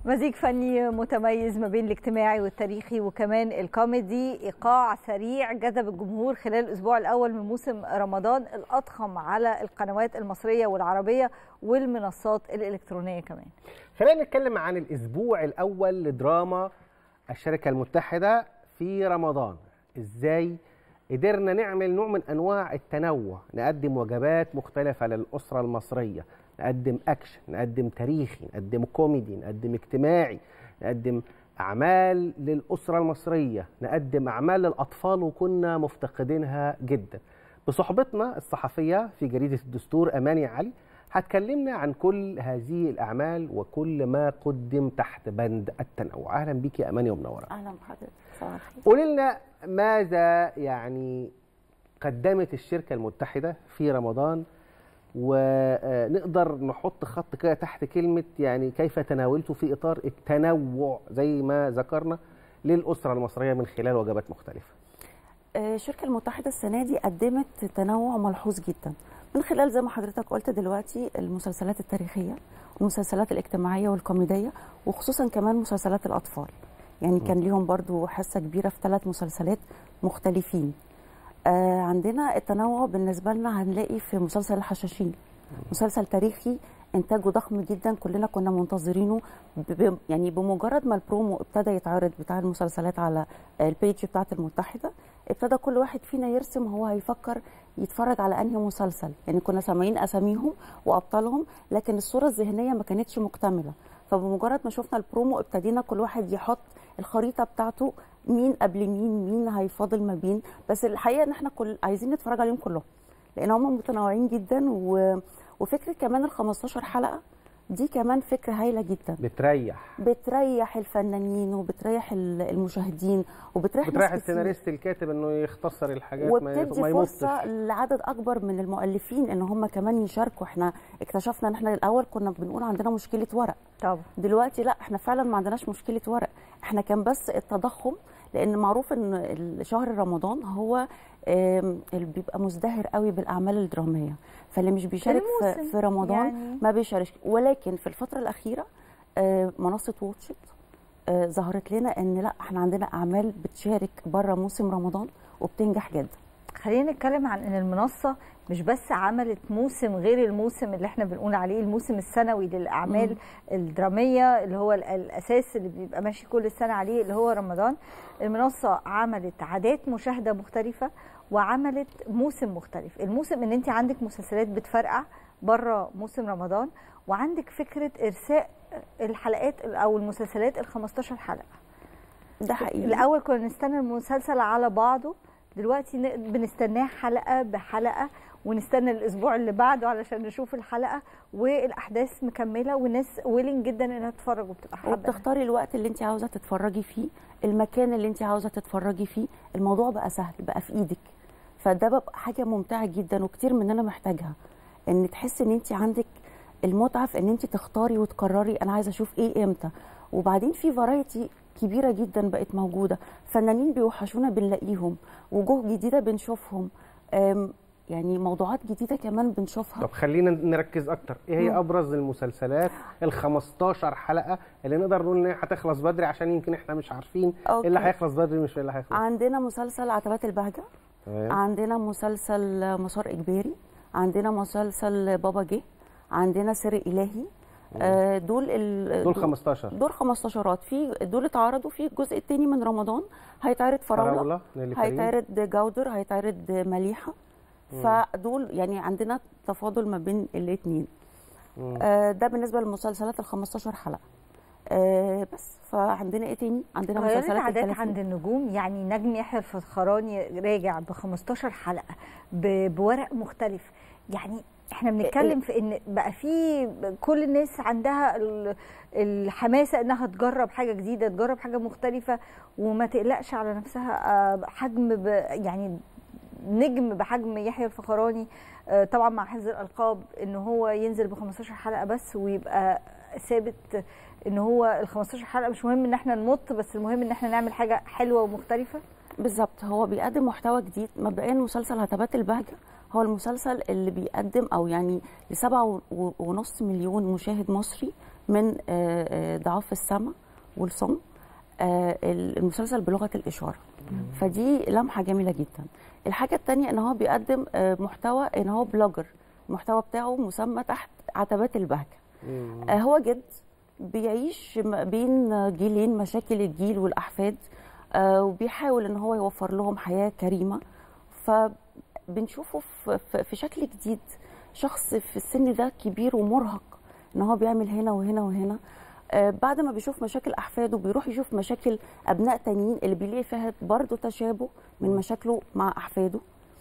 مزيج فني متميز ما بين الاجتماعي والتاريخي وكمان الكوميدي ايقاع سريع جذب الجمهور خلال الاسبوع الاول من موسم رمضان الاضخم على القنوات المصريه والعربيه والمنصات الالكترونيه كمان خلينا نتكلم عن الاسبوع الاول لدراما الشركه المتحده في رمضان ازاي قدرنا نعمل نوع من انواع التنوع نقدم وجبات مختلفه للاسره المصريه نقدم اكشن نقدم تاريخي نقدم كوميدي نقدم اجتماعي نقدم اعمال للاسره المصريه نقدم اعمال للاطفال وكنا مفتقدينها جدا بصحبتنا الصحفيه في جريده الدستور اماني علي هتكلمنا عن كل هذه الاعمال وكل ما قدم تحت بند التنوع اهلا بيك يا اماني ومنوره اهلا بحضرتك صباح الخير قولي لنا ماذا يعني قدمت الشركه المتحده في رمضان ونقدر نحط خط كده تحت كلمه يعني كيف تناولته في اطار التنوع زي ما ذكرنا للاسره المصريه من خلال وجبات مختلفه. الشركه المتحده السنه دي قدمت تنوع ملحوظ جدا من خلال زي ما حضرتك قلت دلوقتي المسلسلات التاريخيه والمسلسلات الاجتماعيه والكوميديه وخصوصا كمان مسلسلات الاطفال. يعني كان ليهم برضو حصه كبيره في ثلاث مسلسلات مختلفين. آه عندنا التنوع بالنسبة لنا هنلاقي في مسلسل الحشاشين مسلسل تاريخي إنتاجه ضخم جدا كلنا كنا منتظرينه ب يعني بمجرد ما البرومو ابتدى يتعرض بتاع المسلسلات على البيج بتاعت المتحدة ابتدى كل واحد فينا يرسم هو هيفكر يتفرج على أنهي مسلسل يعني كنا سامعين أساميهم وأبطالهم لكن الصورة الذهنية ما كانتش مكتملة فبمجرد ما شفنا البرومو ابتدينا كل واحد يحط الخريطة بتاعته مين قبل مين مين هيفاضل ما بين بس الحقيقه ان احنا كل عايزين نتفرج عليهم كلهم لان هم متنوعين جدا و... وفكره كمان ال 15 حلقه دي كمان فكره هايله جدا بتريح بتريح الفنانين وبتريح المشاهدين وبتريح بتريح السيناريست الكاتب انه يختصر الحاجات وبتدي ما فرصه لعدد اكبر من المؤلفين ان هم كمان يشاركوا احنا اكتشفنا ان احنا الاول كنا بنقول عندنا مشكله ورق طبعا دلوقتي لا احنا فعلا ما عندناش مشكله ورق احنا كان بس التضخم لان معروف ان شهر رمضان هو اللي بيبقى مزدهر قوي بالاعمال الدراميه فاللي مش بيشارك في, في رمضان يعني. ما بيشاركش ولكن في الفتره الاخيره منصه واتشت ظهرت لنا ان لا احنا عندنا اعمال بتشارك بره موسم رمضان وبتنجح جدا خلينا نتكلم عن ان المنصه مش بس عملت موسم غير الموسم اللي احنا بنقول عليه الموسم السنوي للاعمال مم. الدراميه اللي هو الاساس اللي بيبقى ماشي كل السنه عليه اللي هو رمضان المنصه عملت عادات مشاهده مختلفه وعملت موسم مختلف الموسم ان انت عندك مسلسلات بتفرقع بره موسم رمضان وعندك فكره ارساء الحلقات او المسلسلات ال 15 حلقه ده حقيقي الاول كنا نستنى المسلسل على بعضه دلوقتي بنستناه حلقه بحلقه ونستنى الاسبوع اللي بعده علشان نشوف الحلقه والاحداث مكمله والناس ويلنج جدا انها تتفرج وبتبقى حابه وبتختاري الوقت اللي انت عاوزه تتفرجي فيه المكان اللي انت عاوزه تتفرجي فيه الموضوع بقى سهل بقى في ايدك فده بقى حاجه ممتعه جدا وكتير مننا محتاجها ان تحسي ان انت عندك المتعه في ان انت تختاري وتقرري انا عايزه اشوف ايه امتى وبعدين في فرايتي كبيره جدا بقت موجوده فنانين بيوحشونا بنلاقيهم وجوه جديده بنشوفهم يعني موضوعات جديده كمان بنشوفها طب خلينا نركز اكتر ايه هي ابرز المسلسلات ال 15 حلقه اللي نقدر نقول ان هي هتخلص بدري عشان يمكن احنا مش عارفين ايه اللي هيخلص بدري مش ايه اللي هيخلص عندنا مسلسل عتبات البهجه تمام عندنا مسلسل مسار اجباري عندنا مسلسل بابا جه عندنا سر الهي آه دول ال دول 15 دول 15 في دول اتعرضوا في الجزء الثاني من رمضان هيتعرض فراوله, فراولة هيتعرض جودر هيتعرض مليحه فدول يعني عندنا تفاضل ما بين الاثنين آه ده بالنسبه للمسلسلات ال 15 حلقه آه بس فعندنا ايه تاني عندنا مسلسلات عادات عند النجوم يعني نجم يحيى الفخراني راجع ب 15 حلقه بورق مختلف يعني احنا بنتكلم في ان بقى في كل الناس عندها الحماسه انها تجرب حاجه جديده تجرب حاجه مختلفه وما تقلقش على نفسها حجم يعني نجم بحجم يحيى الفخراني طبعا مع حفظ الالقاب ان هو ينزل ب 15 حلقه بس ويبقى ثابت ان هو ال 15 حلقه مش مهم ان احنا نمط بس المهم ان احنا نعمل حاجه حلوه ومختلفه بالظبط هو بيقدم محتوى جديد مبدئيا مسلسل هتبات البهجه هو المسلسل اللي بيقدم او يعني لسبعة ونص مليون مشاهد مصري من آه، آه، ضعاف السمع والصم آه، المسلسل بلغه الاشاره فدي لمحه جميله جدا الحاجه الثانيه ان هو بيقدم آه، محتوى ان هو بلوجر المحتوى بتاعه مسمى تحت عتبات البهجه مم. آه، هو جد بيعيش م- بين جيلين مشاكل الجيل والاحفاد آه، وبيحاول ان هو يوفر لهم حياه كريمه فبنشوفه في- في في شكل جديد شخص في السن ده كبير ومرهق ان هو بيعمل هنا وهنا وهنا آه، بعد ما بيشوف مشاكل احفاده بيروح يشوف مشاكل ابناء تانيين اللي بيلاقي فيها برضه تشابه من مشاكله مع احفاده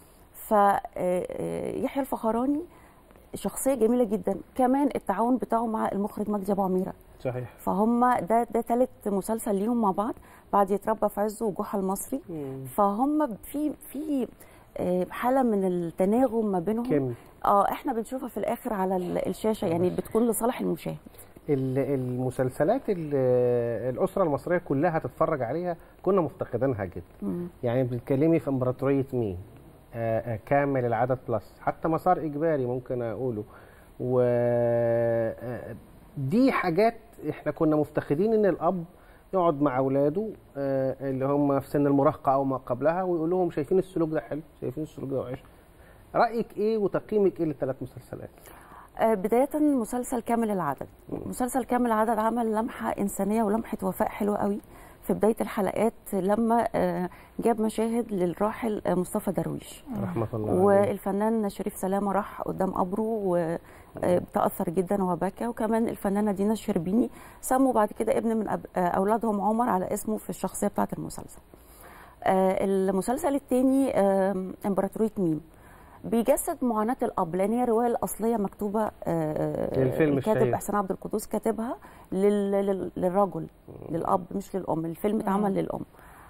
فيحيى الفخراني شخصيه جميله جدا كمان التعاون بتاعه مع المخرج مجدي ابو عميره صحيح فهم ده ده ثالث مسلسل ليهم مع بعض بعد يتربى في عزه وجحا المصري مم. فهم في في آه، حاله من التناغم ما بينهم كم اه احنا بنشوفها في الاخر على ال- الشاشه يعني بتكون لصالح المشاهد ال- المسلسلات ال- الاسره المصريه كلها تتفرج عليها كنا مفتقدينها جدا مم. يعني بتتكلمي في امبراطوريه مين آه آه كامل العدد بلس حتى مسار اجباري ممكن اقوله و آه، دي حاجات احنا كنا مفتقدين ان الاب يقعد مع اولاده آه اللي هم في سن المراهقه او ما قبلها ويقول لهم شايفين السلوك ده حلو شايفين السلوك ده وحش رايك ايه وتقييمك ايه للثلاث مسلسلات آه، بداية مسلسل كامل العدد مسلسل كامل العدد عمل لمحة إنسانية ولمحة وفاء حلوة قوي في بداية الحلقات لما آه، جاب مشاهد للراحل آه، مصطفى درويش رحمه الله عليه. والفنان شريف سلامة راح قدام قبره وتأثر جدا وبكى وكمان الفنانة دينا الشربيني سموا بعد كده ابن من أب- آه، أولادهم عمر على اسمه في الشخصية بتاعة المسلسل آه، المسلسل الثاني امبراطورية ميم بيجسد معاناة الأب لأن هي الرواية الأصلية مكتوبة آه، للفيلم الكاتب الشهير. إحسان عبد القدوس كاتبها لل- لل- للرجل للأب مش للأم الفيلم اتعمل للأم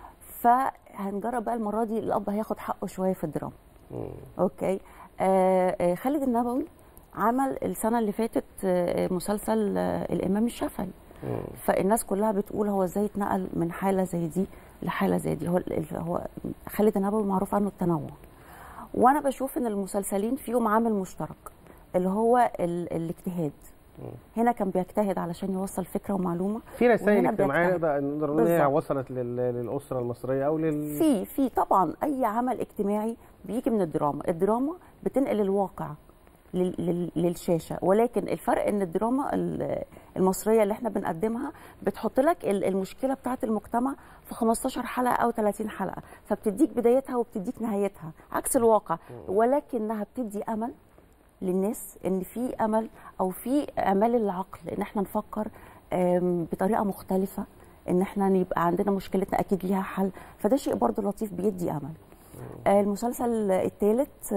فهنجرب بقى المرة دي الأب هياخد حقه شوية في الدراما مم. اوكي آه آه، خالد النبوي عمل السنه اللي فاتت آه، مسلسل آه، الامام الشافعي مم. فالناس كلها بتقول هو ازاي اتنقل من حاله زي دي لحاله زي دي هو ال- هو خالد النبوي معروف عنه التنوع وانا بشوف ان المسلسلين فيهم عامل مشترك اللي هو ال الاجتهاد هنا كان بيجتهد علشان يوصل فكره ومعلومه في رسائل وهنا اجتماعيه بيجتهد. نقدر نقدر نقول إن هي بالظبط. وصلت لل- للاسره المصريه او لل في في طبعا اي عمل اجتماعي بيجي من الدراما الدراما بتنقل الواقع لل- لل- للشاشه ولكن الفرق ان الدراما ال- المصريه اللي احنا بنقدمها بتحط لك ال- المشكله بتاعه المجتمع في 15 حلقه او 30 حلقه فبتديك بدايتها وبتديك نهايتها عكس الواقع ولكنها بتدي امل للناس ان في امل او في امال العقل ان احنا نفكر آم، بطريقه مختلفه ان احنا يبقى عندنا مشكلتنا اكيد ليها حل فده شيء برضو لطيف بيدي امل آه، المسلسل الثالث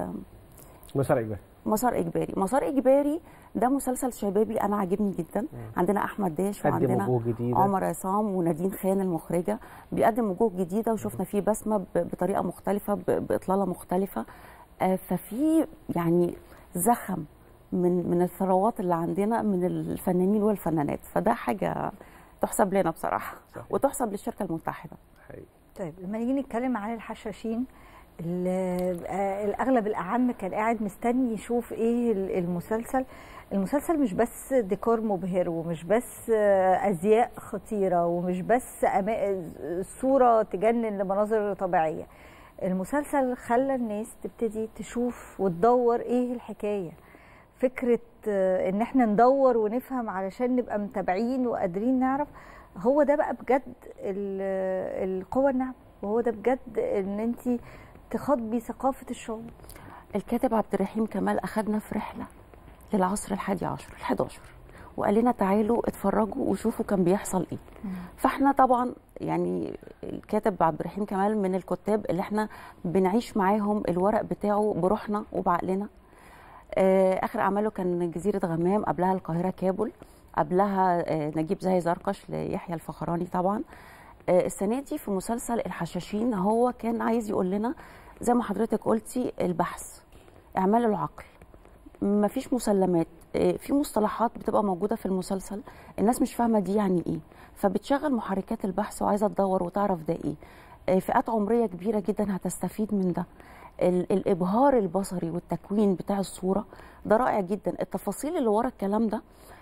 مسار اجباري مسار اجباري مسار اجباري ده مسلسل شبابي انا عاجبني جدا عندنا احمد داش قدم وعندنا وجوه جديده عمر عصام ونادين خان المخرجه بيقدم وجوه جديده وشفنا فيه بسمه ب- بطريقه مختلفه ب- باطلاله مختلفه آه، ففي يعني زخم من من الثروات اللي عندنا من الفنانين والفنانات فده حاجه تحسب لنا بصراحه صحيح. وتحسب للشركه المتحده حقيقي. طيب لما نيجي نتكلم عن الحشاشين ال- آه، الاغلب الاعم كان قاعد مستني يشوف ايه ال- المسلسل المسلسل مش بس ديكور مبهر ومش بس آه، ازياء خطيره ومش بس أما- صوره تجنن لمناظر طبيعيه المسلسل خلى الناس تبتدي تشوف وتدور ايه الحكايه فكره آه، ان احنا ندور ونفهم علشان نبقى متابعين وقادرين نعرف هو ده بقى بجد ال- القوه الناعمه وهو ده بجد ان انت تخاطبي ثقافه الشعوب الكاتب عبد الرحيم كمال اخذنا في رحله للعصر الحادي عشر ال11 وقال لنا تعالوا اتفرجوا وشوفوا كان بيحصل ايه فاحنا طبعا يعني الكاتب عبد الرحيم كمال من الكتاب اللي احنا بنعيش معاهم الورق بتاعه بروحنا وبعقلنا آه، اخر اعماله كان جزيره غمام قبلها القاهره كابل قبلها آه، نجيب زاهي زرقش ليحيى الفخراني طبعا آه، السنه دي في مسلسل الحشاشين هو كان عايز يقول لنا زي ما حضرتك قلتي البحث اعمال العقل مفيش مسلمات آه، في مصطلحات بتبقى موجوده في المسلسل الناس مش فاهمه دي يعني ايه فبتشغل محركات البحث وعايزه تدور وتعرف ده ايه آه، فئات عمريه كبيره جدا هتستفيد من ده ال- الابهار البصري والتكوين بتاع الصوره ده رائع جدا التفاصيل اللي ورا الكلام ده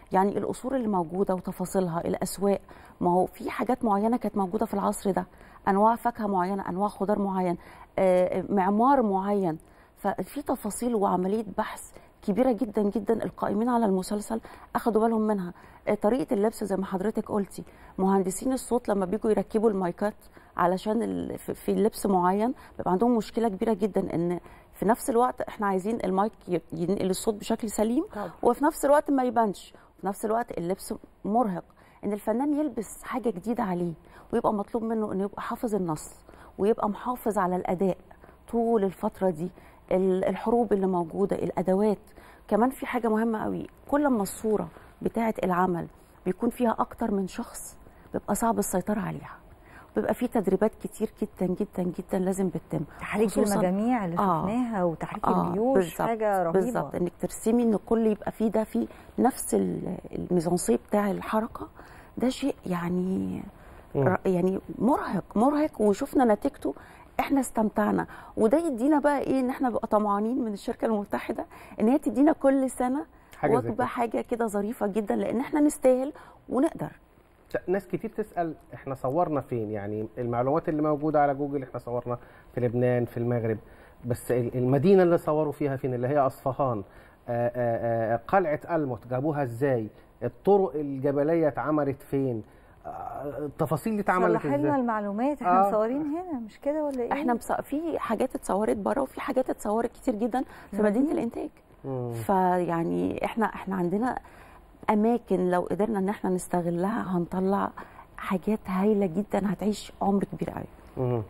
يعني القصور اللي موجوده وتفاصيلها الاسواق ما هو في حاجات معينه كانت موجوده في العصر ده انواع فاكهه معينه انواع خضار معين آه، معمار معين ففي تفاصيل وعمليه بحث كبيره جدا جدا القائمين على المسلسل اخدوا بالهم منها آه، طريقه اللبس زي ما حضرتك قلتي مهندسين الصوت لما بيجوا يركبوا المايكات علشان ال- في- في لبس معين بيبقى عندهم مشكله كبيره جدا ان في نفس الوقت احنا عايزين المايك ي- ينقل الصوت بشكل سليم طبعا. وفي نفس الوقت ما يبانش في نفس الوقت اللبس مرهق ان الفنان يلبس حاجه جديده عليه ويبقى مطلوب منه انه يبقى حافظ النص ويبقى محافظ على الاداء طول الفتره دي ال- الحروب اللي موجوده الادوات كمان في حاجه مهمه قوي كل ما الصوره بتاعه العمل بيكون فيها اكتر من شخص بيبقى صعب السيطره عليها بيبقى في تدريبات كتير جدا جدا جدا لازم بتتم تحريك خصوصاً- المجاميع اللي آه. شفناها وتحريك آه، الجيوش بالظبط، حاجه رهيبه بالظبط انك ترسمي ان كل يبقى فيه ده في نفس ال- الميزانسيه بتاع الحركه ده شيء يعني مم. ر- يعني مرهق مرهق وشفنا نتيجته احنا استمتعنا وده يدينا بقى ايه ان احنا بقى طمعانين من الشركه المتحده ان هي تدينا كل سنه حاجة زي وجبه كده. حاجه كده ظريفه جدا لان احنا نستاهل ونقدر ناس كتير تسال احنا صورنا فين يعني المعلومات اللي موجوده على جوجل احنا صورنا في لبنان في المغرب بس ال- المدينه اللي صوروا فيها فين اللي هي اصفهان آآ آآ قلعه الموت جابوها ازاي الطرق الجبليه اتعملت فين آه، التفاصيل دي اتعملت صلح لنا ازاي المعلومات احنا آه. مصورين هنا مش كده ولا ايه احنا مص... في حاجات اتصورت بره وفي حاجات اتصورت كتير جدا في مدينه الانتاج مم. فيعني احنا احنا عندنا اماكن لو قدرنا ان احنا نستغلها هنطلع حاجات هايله جدا هتعيش عمر كبير قوي مم.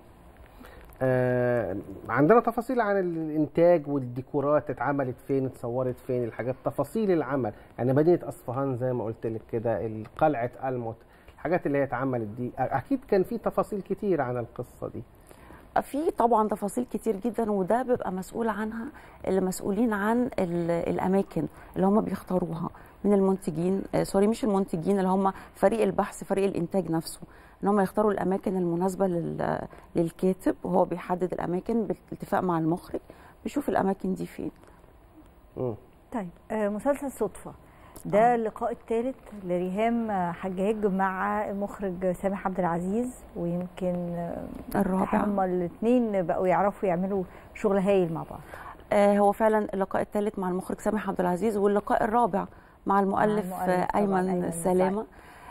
آه عندنا تفاصيل عن الانتاج والديكورات اتعملت فين اتصورت فين الحاجات تفاصيل العمل يعني مدينه اصفهان زي ما قلت لك كده قلعه الموت الحاجات اللي هي اتعملت دي اكيد كان في تفاصيل كتير عن القصه دي في طبعا تفاصيل كتير جدا وده بيبقى مسؤول عنها اللي مسؤولين عن ال- الاماكن اللي هم بيختاروها من المنتجين آه، سوري مش المنتجين اللي هم فريق البحث فريق الانتاج نفسه ان هم يختاروا الاماكن المناسبه لل- للكاتب وهو بيحدد الاماكن بالاتفاق مع المخرج بيشوف الاماكن دي فين مم. طيب آه، مسلسل صدفة ده آه. اللقاء الثالث لريهام آه، حجاج مع المخرج سامح عبد العزيز ويمكن آه، الرابع هما الاثنين بقوا يعرفوا يعملوا شغل هايل مع بعض آه، هو فعلا اللقاء الثالث مع المخرج سامح عبد العزيز واللقاء الرابع مع المؤلف, المؤلف آه، طبعاً، ايمن, أيمن سلامه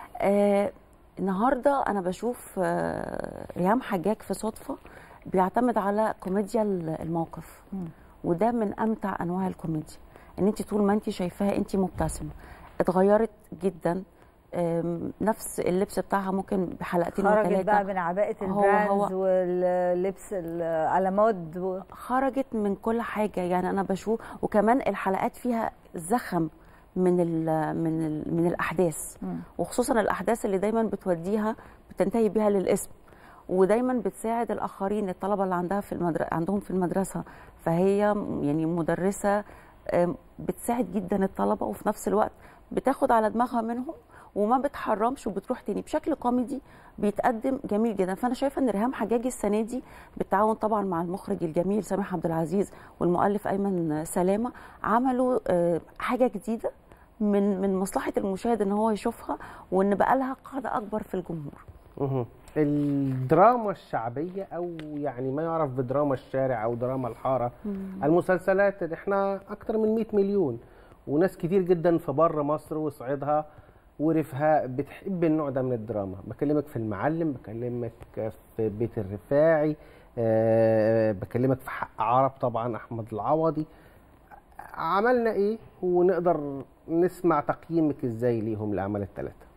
آه النهارده انا بشوف آه ريهام حجاج في صدفه بيعتمد على كوميديا الموقف مم. وده من امتع انواع الكوميديا ان انت طول ما انت شايفاها انت مبتسمه اتغيرت جدا آم، نفس اللبس بتاعها ممكن بحلقتين خرجت بقى وثلاثه من عباءة هو- البراندز هو- واللبس ال- على مود و... خرجت من كل حاجه يعني انا بشوف وكمان الحلقات فيها زخم من ال من ال من الاحداث مم. وخصوصا الاحداث اللي دايما بتوديها بتنتهي بيها للاسم ودايما بتساعد الاخرين الطلبه اللي عندها في المدرسه عندهم في المدرسه فهي م- يعني مدرسه آم، بتساعد جدا الطلبه وفي نفس الوقت بتاخد على دماغها منهم وما بتحرمش وبتروح تاني بشكل كوميدي بيتقدم جميل جدا فانا شايفه ان ريهام حجاجي السنه دي بالتعاون طبعا مع المخرج الجميل سامح عبد العزيز والمؤلف ايمن سلامه عملوا آه، حاجه جديده من من مصلحه المشاهد ان هو يشوفها وان بقى لها قاعده اكبر في الجمهور مهم. الدراما الشعبيه او يعني ما يعرف بدراما الشارع او دراما الحاره المسلسلات اللي احنا اكتر من 100 مليون وناس كتير جدا في بره مصر وصعيدها ورفها بتحب النوع ده من الدراما بكلمك في المعلم بكلمك في بيت الرفاعي أه بكلمك في حق عرب طبعا احمد العوضي عملنا ايه ونقدر نسمع تقييمك ازاي ليهم الاعمال الثلاثه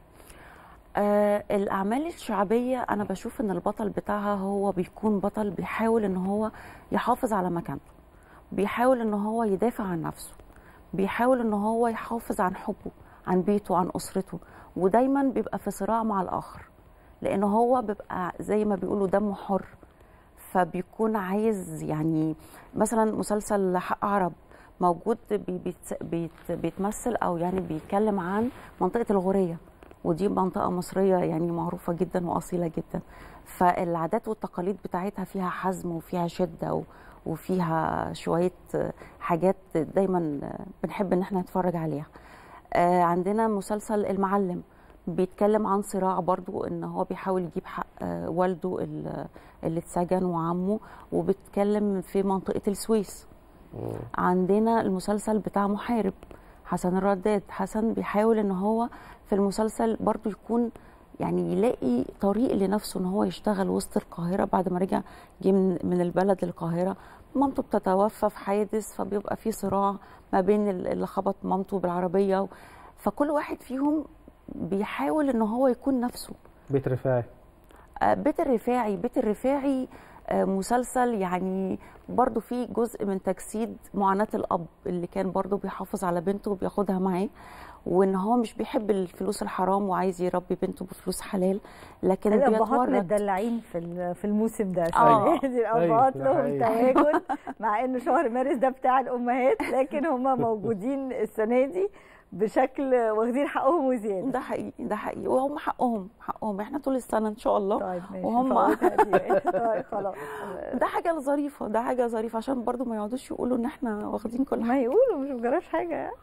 آه الاعمال الشعبيه انا بشوف ان البطل بتاعها هو بيكون بطل بيحاول ان هو يحافظ على مكانته بيحاول ان هو يدافع عن نفسه بيحاول ان هو يحافظ عن حبه عن بيته عن اسرته ودايما بيبقى في صراع مع الاخر لان هو بيبقى زي ما بيقولوا دمه حر فبيكون عايز يعني مثلا مسلسل حق عرب موجود بي بيت بيت بيتمثل او يعني بيتكلم عن منطقه الغوريه ودي منطقه مصريه يعني معروفه جدا واصيله جدا فالعادات والتقاليد بتاعتها فيها حزم وفيها شده و- وفيها شويه حاجات دايما بنحب ان احنا نتفرج عليها آه، عندنا مسلسل المعلم بيتكلم عن صراع برضو ان هو بيحاول يجيب حق آه، والده ال- اللي اتسجن وعمه وبيتكلم في منطقة السويس عندنا المسلسل بتاع محارب حسن الرداد حسن بيحاول ان هو في المسلسل برضو يكون يعني يلاقي طريق لنفسه ان هو يشتغل وسط القاهره بعد ما رجع جه من, من البلد للقاهره مامته بتتوفى في حادث فبيبقى في صراع ما بين ال- اللي خبط مامته بالعربيه فكل واحد فيهم بيحاول ان هو يكون نفسه بيت رفاعي آه، بيت الرفاعي بيت الرفاعي آه، مسلسل يعني برضو فيه جزء من تجسيد معاناة الأب اللي كان برضو بيحافظ على بنته وبياخدها معاه وإن هو مش بيحب الفلوس الحرام وعايز يربي بنته بفلوس حلال لكن الابهات بيتورط متدلعين في ال- في الموسم ده آه. شويه الابهات أيوة، لهم ده حقيقي. تواجد مع ان شهر مارس ده بتاع الامهات لكن هم موجودين السنه دي بشكل واخدين حقهم وزياده ده حقيقي ده حقيقي وهم حقهم حقهم احنا طول السنة إن شاء الله طيب ماشي وهم- فوتها دي. طيب خلاص ده حاجة ظريفة ده حاجة ظريفة عشان برضو ما يقعدوش يقولوا إن احنا واخدين كل حاجة ما يقولوا مش مجراش حاجه يعني.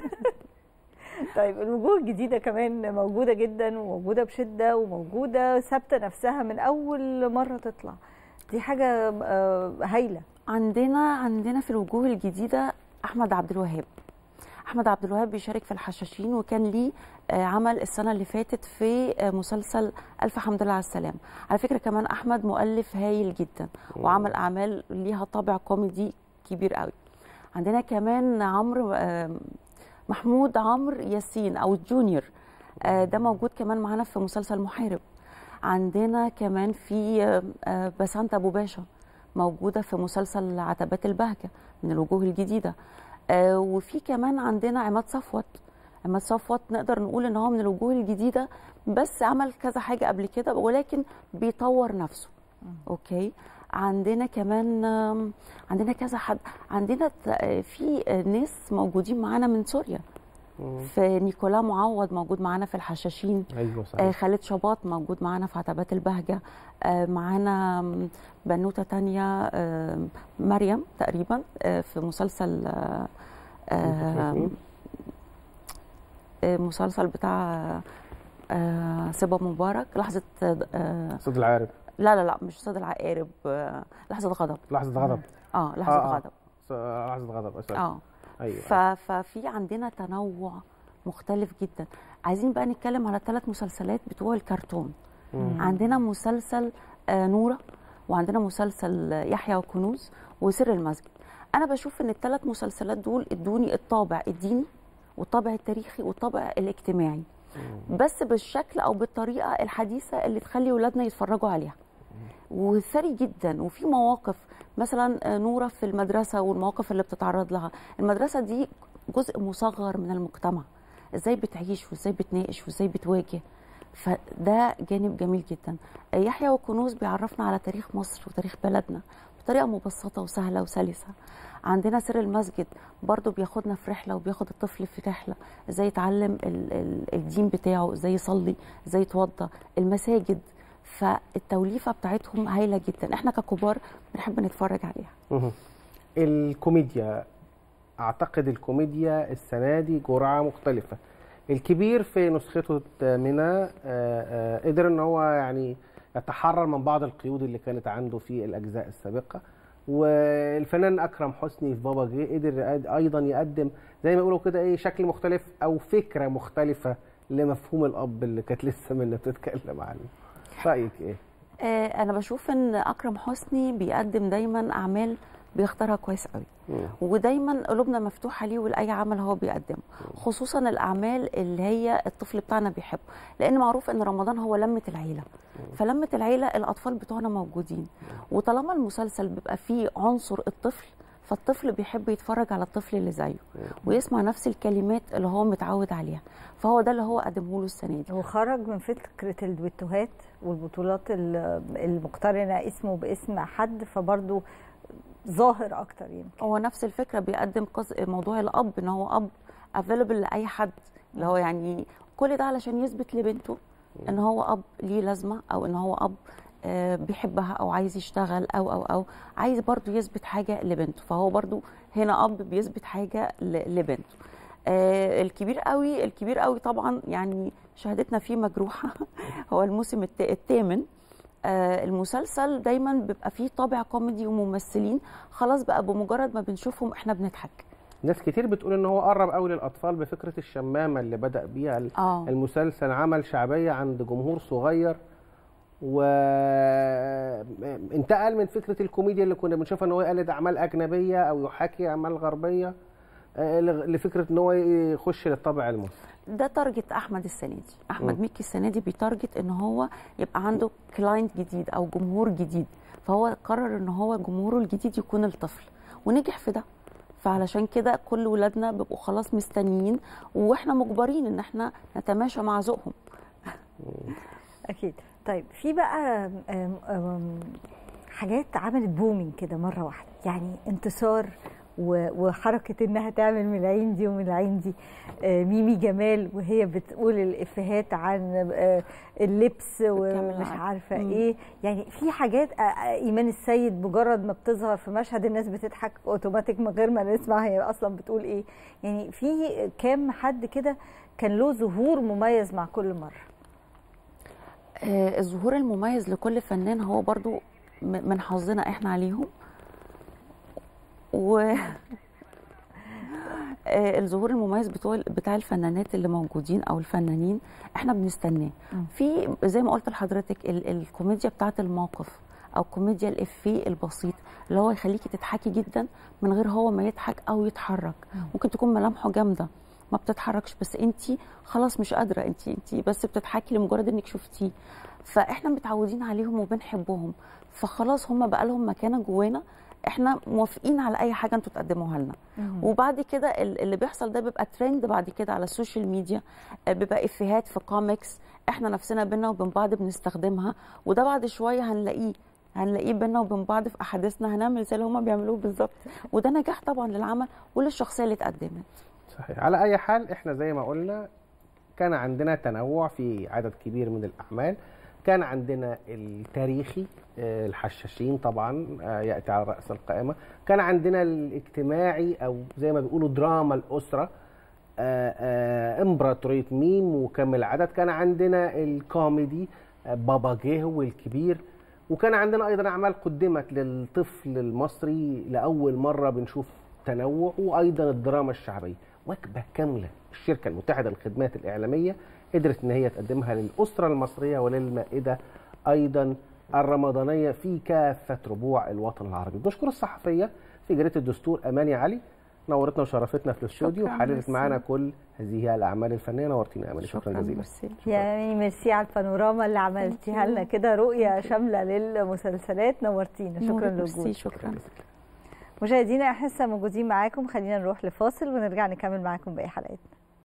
طيب الوجوه الجديده كمان موجوده جدا وموجوده بشده وموجوده ثابته نفسها من اول مره تطلع دي حاجه آه، هايله عندنا عندنا في الوجوه الجديده احمد عبد الوهاب احمد عبد الوهاب بيشارك في الحشاشين وكان ليه آه، عمل السنه اللي فاتت في آه، مسلسل الف حمد لله على السلام على فكره كمان احمد مؤلف هايل جدا وعمل اعمال ليها طابع كوميدي كبير قوي عندنا كمان عمرو آه، محمود عمرو ياسين او الجونيور آه، ده موجود كمان معانا في مسلسل محارب عندنا كمان في آه، آه، بسنت ابو باشا موجوده في مسلسل عتبات البهجه من الوجوه الجديده آه، وفي كمان عندنا عماد صفوت عماد صفوت نقدر نقول ان هو من الوجوه الجديده بس عمل كذا حاجه قبل كده ولكن بيطور نفسه اوكي عندنا كمان آم، عندنا كذا حد عندنا ت- آه، في آه، ناس موجودين معانا من سوريا في نيكولا معوض موجود معانا في الحشاشين ايوه آه، صحيح خالد شباط موجود معانا في عتبات البهجة آه، معانا م، بنوتة تانية آه، مريم تقريبا آه، في مسلسل آه، آه، آه، مسلسل بتاع آه، سبا مبارك لحظة آه، صوت العارف لا لا لا مش صيد العقارب آه، لحظة غضب لحظه غضب اه لحظة آه، آه. غضب س- لحظه غضب أسف. اه ايوه ف... ففي عندنا تنوع مختلف جدا عايزين بقى نتكلم على ثلاث مسلسلات بتوع الكرتون مم. عندنا مسلسل آه، نورة وعندنا مسلسل آه، يحيى وكنوز وسر المسجد انا بشوف ان الثلاث مسلسلات دول ادوني الطابع الديني والطابع التاريخي والطابع الاجتماعي بس بالشكل او بالطريقه الحديثه اللي تخلي ولادنا يتفرجوا عليها وثري جدا وفي مواقف مثلا آه، نوره في المدرسه والمواقف اللي بتتعرض لها المدرسه دي جزء مصغر من المجتمع ازاي بتعيش وازاي بتناقش وازاي بتواجه فده جانب جميل جدا آه، يحيى وكنوز بيعرفنا على تاريخ مصر وتاريخ بلدنا بطريقه مبسطه وسهله وسلسه عندنا سر المسجد برضو بياخدنا في رحله وبياخد الطفل في رحله ازاي يتعلم ال- ال- الدين بتاعه ازاي يصلي ازاي يتوضى المساجد فالتوليفه بتاعتهم هايله جدا احنا ككبار بنحب نتفرج عليها مهم. الكوميديا اعتقد الكوميديا السنه دي جرعه مختلفه الكبير في نسخته الثامنه آه، آه، قدر ان هو يعني يتحرر من بعض القيود اللي كانت عنده في الاجزاء السابقه والفنان اكرم حسني في بابا جه قدر يقد- ايضا يقدم زي ما يقولوا كده ايه شكل مختلف او فكره مختلفه لمفهوم الاب اللي كانت لسه منى بتتكلم عنه رايك ايه آه، انا بشوف ان اكرم حسني بيقدم دايما اعمال بيختارها كويس قوي مم. ودايما قلوبنا مفتوحه ليه ولاي عمل هو بيقدمه خصوصا الاعمال اللي هي الطفل بتاعنا بيحبه لان معروف ان رمضان هو لمه العيله فلمه العيله الاطفال بتوعنا موجودين وطالما المسلسل بيبقى فيه عنصر الطفل فالطفل بيحب يتفرج على الطفل اللي زيه ويسمع نفس الكلمات اللي هو متعود عليها فهو ده اللي هو قدمه له السنه دي هو خرج من فكره الدويتوهات والبطولات ال- المقترنه اسمه باسم حد فبرضه ظاهر اكتر يمكن هو نفس الفكره بيقدم قص... موضوع الاب ان هو اب افيلبل لاي حد اللي هو يعني كل ده علشان يثبت لبنته ان هو اب ليه لازمه او ان هو اب آه، بيحبها او عايز يشتغل او او او عايز برضو يثبت حاجه لبنته فهو برضو هنا اب بيثبت حاجه ل- لبنته آه الكبير قوي الكبير قوي طبعا يعني شهادتنا فيه مجروحه هو الموسم الت- الثامن آه المسلسل دايما بيبقى فيه طابع كوميدي وممثلين خلاص بقى بمجرد ما بنشوفهم احنا بنضحك ناس كتير بتقول ان هو قرب قوي للاطفال بفكره الشمامه اللي بدا بيها ال- اه المسلسل عمل شعبيه عند جمهور صغير وانتقل من فكره الكوميديا اللي كنا بنشوفها ان هو يقلد اعمال اجنبيه او يحاكي اعمال غربيه آه، لغ- لفكره ان هو يخش للطابع المصري ده تارجت احمد السنه دي احمد مم. مكي السنه دي بيتارجت ان هو يبقى عنده كلاينت جديد او جمهور جديد فهو قرر ان هو جمهوره الجديد يكون الطفل ونجح في ده فعلشان كده كل ولادنا بيبقوا خلاص مستنيين واحنا مجبرين ان احنا نتماشى مع ذوقهم اكيد طيب في بقى أم أم حاجات عملت بومينج كده مره واحده يعني انتصار و- وحركه انها تعمل من العين دي ومن العين دي آه، ميمي جمال وهي بتقول الافيهات عن آه، اللبس ومش العقل. عارفه مم. ايه يعني في حاجات آه، آه، ايمان السيد مجرد ما بتظهر في مشهد الناس بتضحك اوتوماتيك من غير ما نسمع هي اصلا بتقول ايه يعني في كام حد كده كان له ظهور مميز مع كل مره آه، الظهور المميز لكل فنان هو برضو م- من حظنا احنا عليهم و آه، الظهور المميز بتوع بتاع الفنانات اللي موجودين او الفنانين احنا بنستناه مم. في زي ما قلت لحضرتك ال- الكوميديا بتاعت الموقف او كوميديا الافيه البسيط اللي هو يخليكي تضحكي جدا من غير هو ما يضحك او يتحرك مم. ممكن تكون ملامحه جامده ما بتتحركش بس انت خلاص مش قادره انت انت بس بتضحكي لمجرد انك شفتيه فاحنا متعودين عليهم وبنحبهم فخلاص هم بقى لهم مكانه جوانا احنا موافقين على اي حاجه انتوا تقدموها لنا وبعد كده ال- اللي بيحصل ده بيبقى ترند بعد كده على السوشيال ميديا آه، بيبقى افيهات في كوميكس احنا نفسنا بينا وبين بعض بنستخدمها وده بعد شويه هنلاقيه هنلاقيه بينا وبين بعض في احاديثنا هنعمل زي اللي هما بيعملوه بالظبط وده نجاح طبعا للعمل وللشخصيه اللي اتقدمت صحيح على اي حال احنا زي ما قلنا كان عندنا تنوع في عدد كبير من الاعمال كان عندنا التاريخي آه، الحشاشين طبعا آه، ياتي على راس القائمه كان عندنا الاجتماعي او زي ما بيقولوا دراما الاسره آه، آه، امبراطوريه ميم وكم العدد كان عندنا الكوميدي آه، بابا جه والكبير وكان عندنا ايضا اعمال قدمت للطفل المصري لاول مره بنشوف تنوع وايضا الدراما الشعبيه وجبه كامله الشركه المتحده للخدمات الاعلاميه قدرت ان هي تقدمها للاسره المصريه وللمائده ايضا الرمضانيه في كافه ربوع الوطن العربي بنشكر الصحفيه في جريده الدستور اماني علي نورتنا وشرفتنا في الاستوديو شكراً، وحللت ميرسي. معانا كل هذه الاعمال الفنيه نورتينا يا اماني شكرا, جزيلا ميرسي. يعني ميرسي على البانوراما اللي عملتيها لنا كده رؤيه شامله للمسلسلات نورتينا شكرا نورك، لوجودك ميرسي، شكرا مشاهدينا احنا لسه موجودين معاكم خلينا نروح لفاصل ونرجع نكمل معاكم باقي حلقتنا